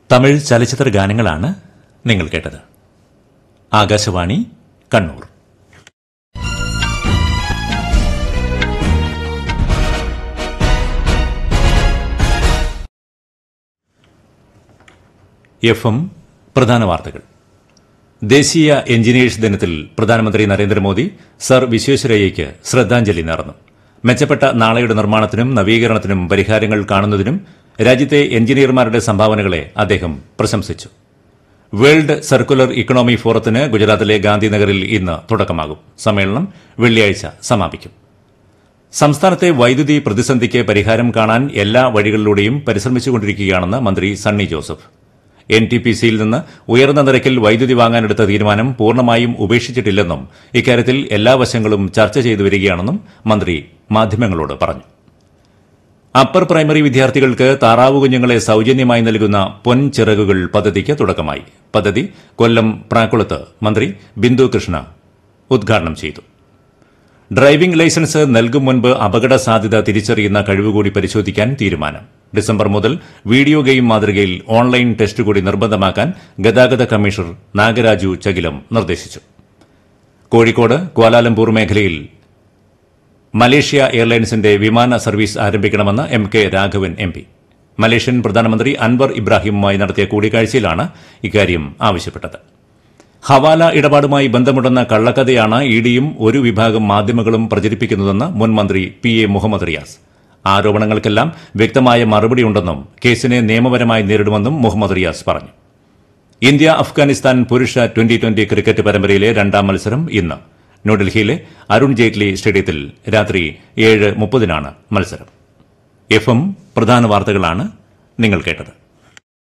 തമിഴ് ചലച്ചിത്ര ഗാനങ്ങളാണ് നിങ്ങൾ കേട്ടത് ആകാശവാണി കണ്ണൂർ എഫ് എം പ്രധാന വാർത്തകൾ ദേശീയ എഞ്ചിനീയേഴ്സ് ദിനത്തിൽ പ്രധാനമന്ത്രി നരേന്ദ്രമോദി സർ വിശ്വേശ്വരയ്യയ്ക്ക് ശ്രദ്ധാഞ്ജലി നേർന്നു മെച്ചപ്പെട്ട നാളെയുടെ നിർമ്മാണത്തിനും നവീകരണത്തിനും പരിഹാരങ്ങൾ കാണുന്നതിനും രാജ്യത്തെ എഞ്ചിനീയർമാരുടെ സംഭാവനകളെ അദ്ദേഹം പ്രശംസിച്ചു വേൾഡ് സർക്കുലർ ഇക്കണോമി ഫോറത്തിന് ഗുജറാത്തിലെ ഗാന്ധിനഗറിൽ ഇന്ന് തുടക്കമാകും സമ്മേളനം വെള്ളിയാഴ്ച സമാപിക്കും സംസ്ഥാനത്തെ വൈദ്യുതി പ്രതിസന്ധിക്ക് പരിഹാരം കാണാൻ എല്ലാ വഴികളിലൂടെയും പരിശ്രമിച്ചുകൊണ്ടിരിക്കുകയാണെന്ന് മന്ത്രി Sunny Joseph N T P സിയിൽ നിന്ന് ഉയർന്ന നിരക്കിൽ വൈദ്യുതി വാങ്ങാനെടുത്ത തീരുമാനം പൂർണ്ണമായും ഉപേക്ഷിച്ചിട്ടില്ലെന്നും ഇക്കാര്യത്തിൽ എല്ലാ വശങ്ങളും ചർച്ച ചെയ്തു വരികയാണെന്നും മന്ത്രി മാധ്യമങ്ങളോട് പറഞ്ഞു അപ്പർ പ്രൈമറി വിദ്യാർത്ഥികൾക്ക് താറാവ് കുഞ്ഞുങ്ങളെ സൌജന്യമായി നൽകുന്ന പൊൻചിറകുകൾ പദ്ധതിക്ക് തുടക്കമായി പദ്ധതി കൊല്ലം പ്രാക്കുളത്ത് മന്ത്രി ബിന്ദു കൃഷ്ണ ഉദ്ഘാടനം ചെയ്തു ഡ്രൈവിംഗ് ലൈസൻസ് നൽകും മുൻപ് അപകട സാധ്യത തിരിച്ചറിയുന്ന കഴിവുകൂടി പരിശോധിക്കാൻ തീരുമാനം ഡിസംബർ മുതൽ വീഡിയോ ഗെയിം മാതൃകയിൽ ഓൺലൈൻ ടെസ്റ്റ് കൂടി നിർബന്ധമാക്കാൻ ഗതാഗത കമ്മീഷണർ നാഗരാജു ചകിലം നിർദ്ദേശിച്ചു കോഴിക്കോട് ക്വാലാലംപൂർ മേഖലയിൽ മലേഷ്യ എയർലൈൻസിന്റെ വിമാന സർവീസ് ആരംഭിക്കണമെന്ന് M K Raghavan M P Malaysian പ്രധാനമന്ത്രി അൻവർ ഇബ്രാഹിമുമായി നടത്തിയ കൂടിക്കാഴ്ചയിലാണ് ഇക്കാര്യം ആവശ്യപ്പെട്ടത് ഹവാല ഇടപാടുമായി ബന്ധമുണ്ടെന്ന കള്ളക്കഥയാണ് ഇഡിയും ഒരു വിഭാഗം മാധ്യമങ്ങളും പ്രചരിപ്പിക്കുന്നതെന്ന് മുൻ മന്ത്രി പി എ മുഹമ്മദ് റിയാസ് ആരോപണങ്ങൾക്കെല്ലാം വ്യക്തമായ മറുപടിയുണ്ടെന്നും കേസിനെ നിയമപരമായി നേരിടുമെന്നും മുഹമ്മദ് റിയാസ് പറഞ്ഞു ഇന്ത്യ അഫ്ഗാനിസ്ഥാൻ പുരുഷ ട്വന്റി ട്വന്റി ക്രിക്കറ്റ് പരമ്പരയിലെ രണ്ടാം മത്സരം ഇന്ന് ന്യൂഡൽഹിയിലെ അരുൺ ജെയ്റ്റ്ലി സ്റ്റേഡിയത്തിൽ രാത്രി ഏഴ് മുപ്പതിനാണ് മത്സരം എഫ് എം പ്രധാന വാർത്തകളാണ് നിങ്ങൾ കേട്ടത്